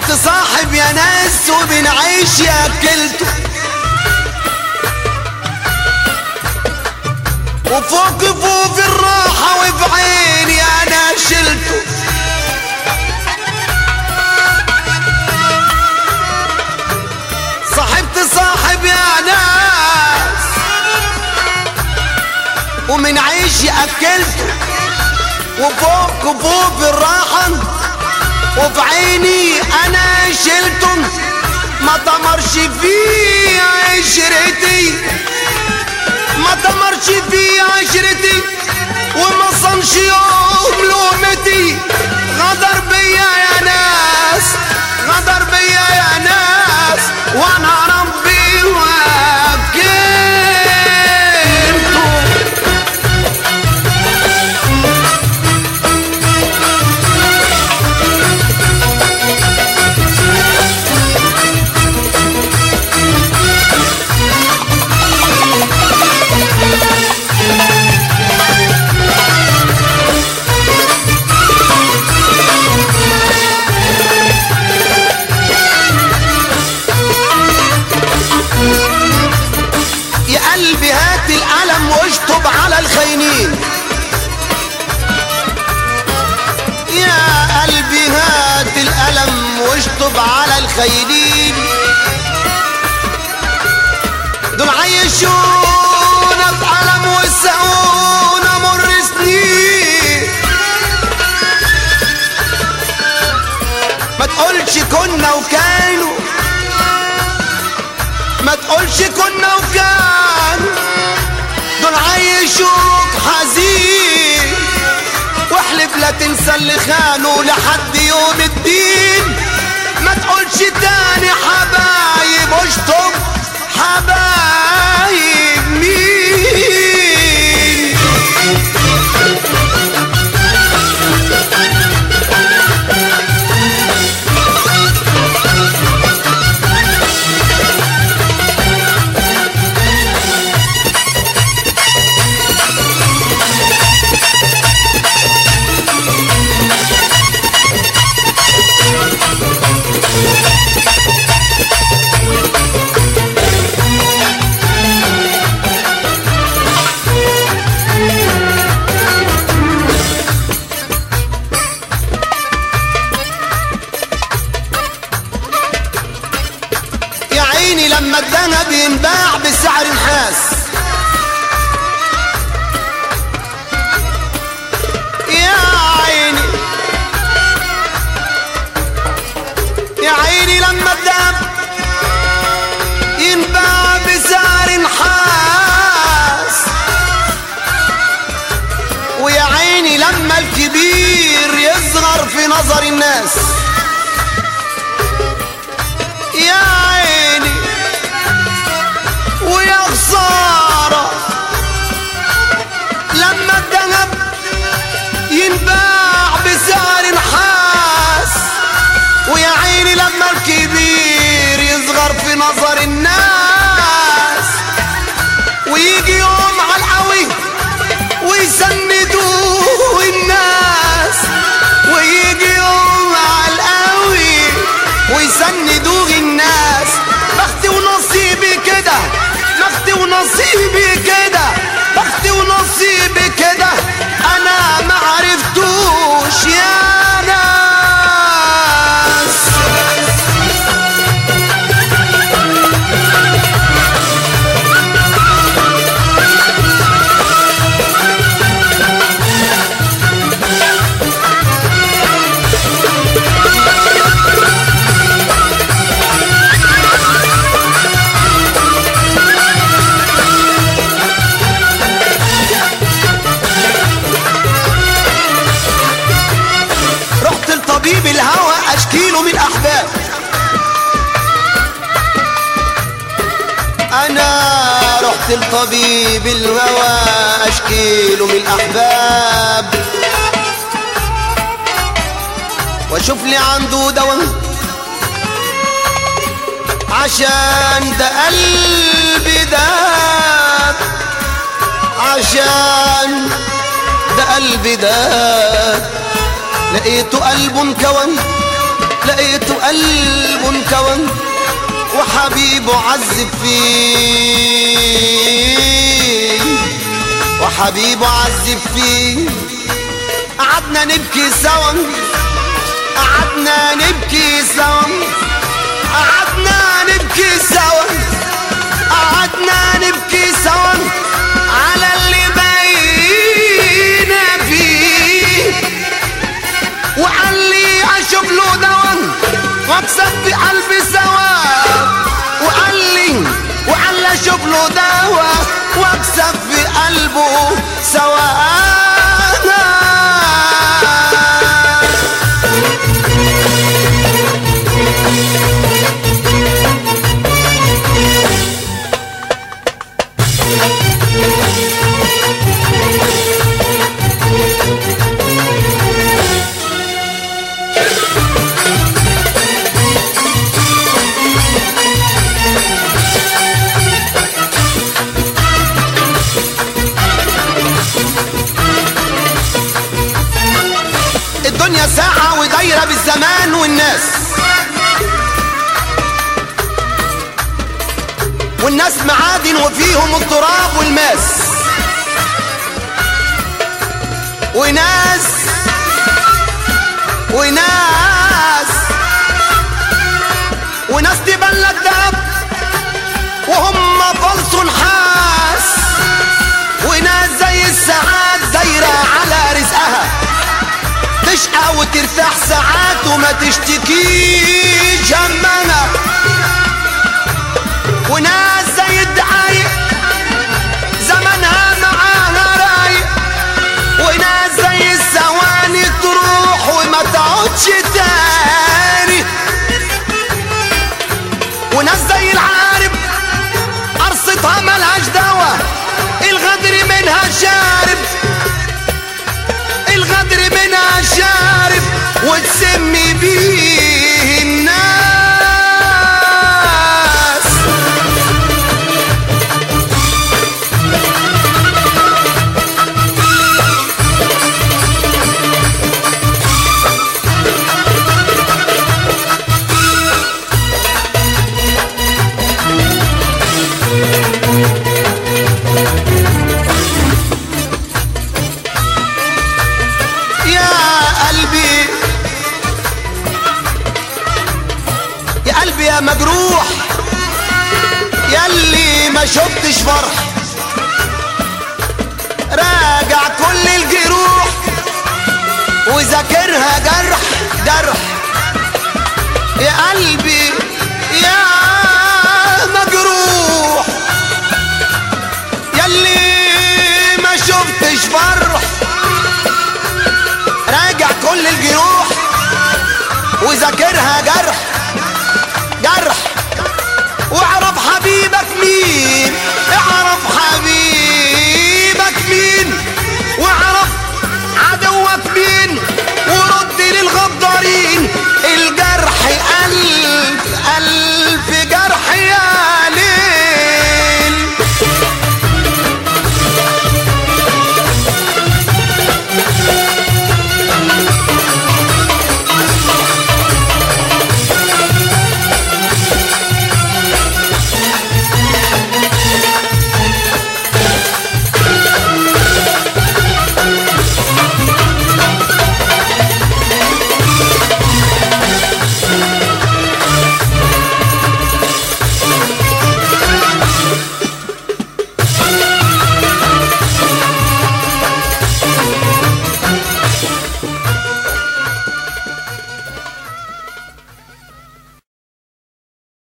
صاحبت صاحب يا ناس وبنعيش يا اكلته وفوق فوق الراحة وفي عيني انا شلته صاحبت صاحب يا ناس ومن عيشي اكلته وفوق وفوق الراحة وفي عيني انا شلته ما طمرش في عشرتي ما طمرش في عشرتي وما صنش يوم لومتي غدر بيا يا ناس غدر بيا يا ناس وانا ربي وكلته يا قلبي هات القلم واشطب على الخاينين يا قلبي هات القلم واشطب على الخاينين دول عيشونا بقلم وسقونا مر سنين ما تقولش كنا وكانوا ما تقولش كنا وكان دول عايشوك حزين واحلف لا تنسى اللي خانوا لحد يوم الدين ما تقولش تاني حبايب اشطب حبايب مين يا عيني لما الذهب ينباع بسعر نحاس يا عيني يا عيني لما الذهب ينباع بسعر نحاس ويا عيني لما الكبير يصغر في نظر الناس يا عيني ويا خسارة لما الذهب ينباع بسعر نحاس ويا عيني لما الكبير يصغر في نظر الناس ويجي يوم على القوي ويسندوه الناس ويجي يوم على القوي ويسندوه الناس بختي ونصيبي كده بختي ونصيبي كده بختي ونصيبي كده انا ما عرفتوش يا ناس رحت لطبيب الهوى اشكيله من احباب انا رحت لطبيب الهوى اشكيله من احباب واشوف لي عنده دواء عشان ده قلبي داب عشان ده قلبي داب لقيته قلب انكون لقيته قلبه انكون وحبيبه عذب فيه وحبيبه عذب فيه قعدنا نبكي سوا قعدنا نبكي سوا قعدنا نبكي سوا قعدنا نبكي سوا على اللي بينا فيه وقال لي اشوف له دوا واكسب في قلبي سوا وقال لي وقال لي اشوف له دوا واكسب في قلبه سوا الدنيا ساعة ودايرة بالزمان والناس والناس معادن وفيهم التراب والماس وناس وناس وناس تبلى الدهب وهم فلس نحاس وناس زي الساعات دايرة على رزقها تشقى وترتاح ساعات وما تشتكيش همنا وناس زي الدقايق زمنها معاها رايق وناس زي الثواني تروح وما تعودش تاني وناس زي العارب قرصتها ملهاش دوا الغدر منها شارب الغدر منها شارب وتسمي بيه الناس يا قلبي يا قلبي يا مجروح ياللي ما شفتش فرح راجع كل الجروح وذاكرها جرح جرح يا قلبي يا مجروح ياللي ما شفتش فرح راجع كل الجروح وذاكرها جرح